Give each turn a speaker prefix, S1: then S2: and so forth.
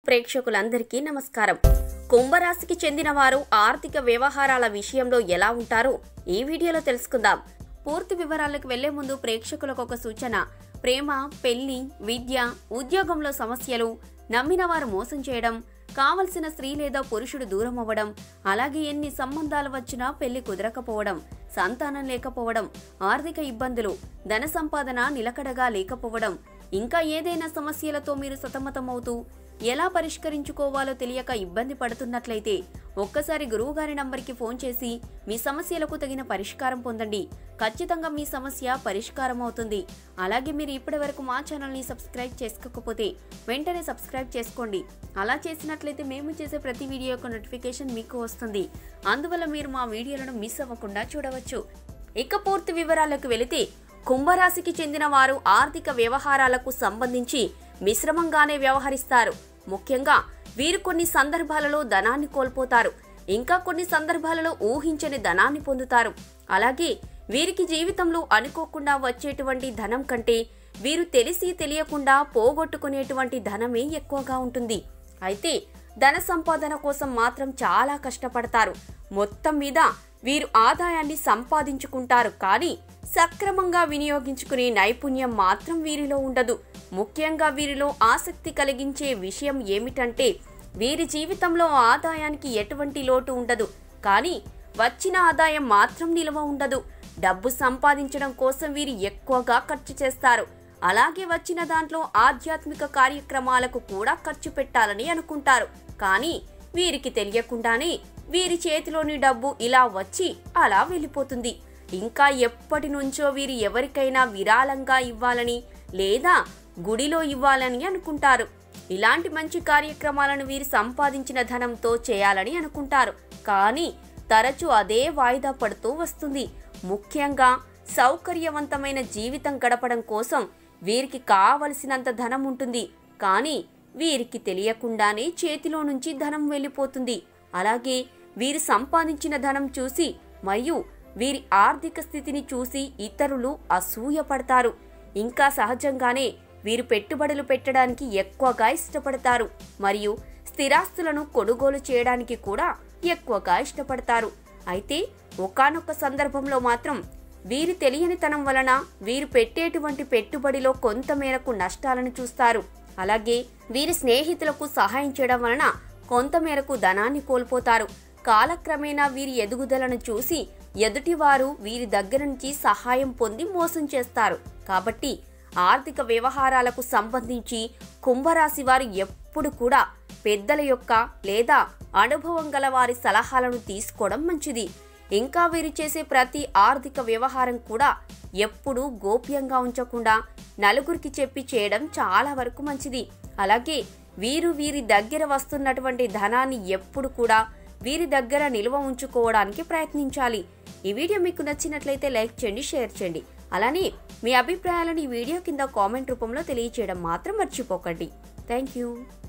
S1: ప్రేక్షకులందరికీ నమస్కారం కుంభరాశికి చెందిన వారు ఆర్థిక వ్యవహారాల విషయంలో ఎలా ఉంటారో ఈ వీడియోలో తెలుసుకుందాం పూర్తి వివరాలకు వెళ్లే ముందు ప్రేక్షకులకు ఒక సూచన ప్రేమ పెళ్లి విద్య ఉద్యోగంలో సమస్యలు నమ్మిన వారు మోసం చేయడం కావలసిన స్త్రీ లేదా పురుషుడు దూరం అవ్వడం అలాగే ఎన్ని సంబంధాలు వచ్చినా పెళ్లి కుదరకపోవడం సంతానం లేకపోవడం ఆర్థిక ఇబ్బందులు ధన సంపాదన నిలకడగా లేకపోవడం ఇంకా ఏదైనా సమస్యలతో మీరు సతమతమవుతూ ఎలా పరిష్కరించుకోవాలో తెలియక ఇబ్బంది పడుతున్నట్లయితే ఒక్కసారి గురువుగారి నంబర్కి ఫోన్ చేసి మీ సమస్యలకు తగిన పరిష్కారం పొందండి ఖచ్చితంగా మీ సమస్య పరిష్కారం అవుతుంది అలాగే మీరు ఇప్పటివరకు మా ఛానల్ని సబ్స్క్రైబ్ చేసుకోకపోతే వెంటనే సబ్స్క్రైబ్ చేసుకోండి అలా చేసినట్లయితే మేము చేసే ప్రతి వీడియో యొక్క నోటిఫికేషన్ మీకు వస్తుంది అందువల్ల మీరు మా వీడియోలను మిస్ అవ్వకుండా చూడవచ్చు ఇక పూర్తి వివరాలకు వెళితే కుంభరాశికి చెందిన వారు ఆర్థిక వ్యవహారాలకు సంబంధించి మిశ్రమంగానే వ్యవహరిస్తారు ముఖ్యంగా వీరు కొన్ని సందర్భాలలో ధనాన్ని కోల్పోతారు ఇంకా కొన్ని సందర్భాలలో ఊహించని ధనాన్ని పొందుతారు అలాగే వీరికి జీవితంలో అనుకోకుండా వచ్చేటువంటి ధనం కంటే వీరు తెలిసి తెలియకుండా పోగొట్టుకునేటువంటి ధనమే ఎక్కువగా ఉంటుంది అయితే ధన సంపాదన కోసం మాత్రం చాలా కష్టపడతారు మొత్తం మీద వీరు ఆదాయాన్ని సంపాదించుకుంటారు కానీ సక్రమంగా వినియోగించుకునే నైపుణ్యం మాత్రం వీరిలో ఉండదు ముఖ్యంగా వీరిలో ఆసక్తి కలిగించే విషయం ఏమిటంటే వీరి జీవితంలో ఆదాయానికి ఎటువంటి లోటు ఉండదు కానీ వచ్చిన ఆదాయం మాత్రం నిల్వ ఉండదు డబ్బు సంపాదించడం కోసం వీరు ఎక్కువగా ఖర్చు చేస్తారు అలాగే వచ్చిన దాంట్లో ఆధ్యాత్మిక కార్యక్రమాలకు కూడా ఖర్చు పెట్టాలని అనుకుంటారు కానీ వీరికి తెలియకుండానే వీరి చేతిలోని డబ్బు ఇలా వచ్చి అలా వెళ్ళిపోతుంది ఇంకా ఎప్పటి నుంచో వీరు ఎవరికైనా విరాళంగా ఇవ్వాలని లేదా గుడిలో ఇవ్వాలని అనుకుంటారు ఇలాంటి మంచి కార్యక్రమాలను వీరు సంపాదించిన ధనంతో చేయాలని అనుకుంటారు కానీ తరచూ అదే వాయిదా పడుతూ వస్తుంది ముఖ్యంగా సౌకర్యవంతమైన జీవితం గడపడం కోసం వీరికి కావలసినంత ధనం ఉంటుంది కానీ వీరికి తెలియకుండానే చేతిలో నుంచి ధనం వెళ్ళిపోతుంది అలాగే వీరు సంపాదించిన ధనం చూసి మరియు వీరి ఆర్థిక స్థితిని చూసి ఇతరులు అసూయపడతారు ఇంకా సహజంగానే వీరు పెట్టుబడులు పెట్టడానికి ఎక్కువగా ఇష్టపడతారు మరియు స్థిరాస్తులను కొనుగోలు చేయడానికి కూడా ఎక్కువగా ఇష్టపడతారు అయితే ఒకానొక సందర్భంలో మాత్రం వీరి తెలియనితనం వలన వీరు పెట్టేటువంటి పెట్టుబడిలో కొంత మేరకు నష్టాలను చూస్తారు అలాగే వీరి స్నేహితులకు సహాయం చేయడం వలన కొంత మేరకు ధనాన్ని కోల్పోతారు కాలక్రమేణా వీరి ఎదుగుదలను చూసి ఎదుటివారు వీరి దగ్గర నుంచి సహాయం పొంది మోసం చేస్తారు కాబట్టి ఆర్థిక వ్యవహారాలకు సంబంధించి కుంభరాశి వారు ఎప్పుడు కూడా పెద్దల యొక్క లేదా అనుభవం గల వారి సలహాలను తీసుకోవడం మంచిది ఇంకా వీరు చేసే ప్రతి ఆర్థిక వ్యవహారం కూడా ఎప్పుడూ గోప్యంగా ఉంచకుండా నలుగురికి చెప్పి చేయడం చాలా వరకు మంచిది అలాగే వీరు వీరి దగ్గర వస్తున్నటువంటి ధనాన్ని ఎప్పుడు కూడా వీరి దగ్గర నిల్వ ఉంచుకోవడానికి ప్రయత్నించాలి ఈ వీడియో మీకు నచ్చినట్లయితే లైక్ చేయండి షేర్ చేయండి అలానే మీ అభిప్రాయాలను ఈ వీడియో కింద కామెంట్ రూపంలో తెలియచేయడం మాత్రం మర్చిపోకండి థ్యాంక్ యూ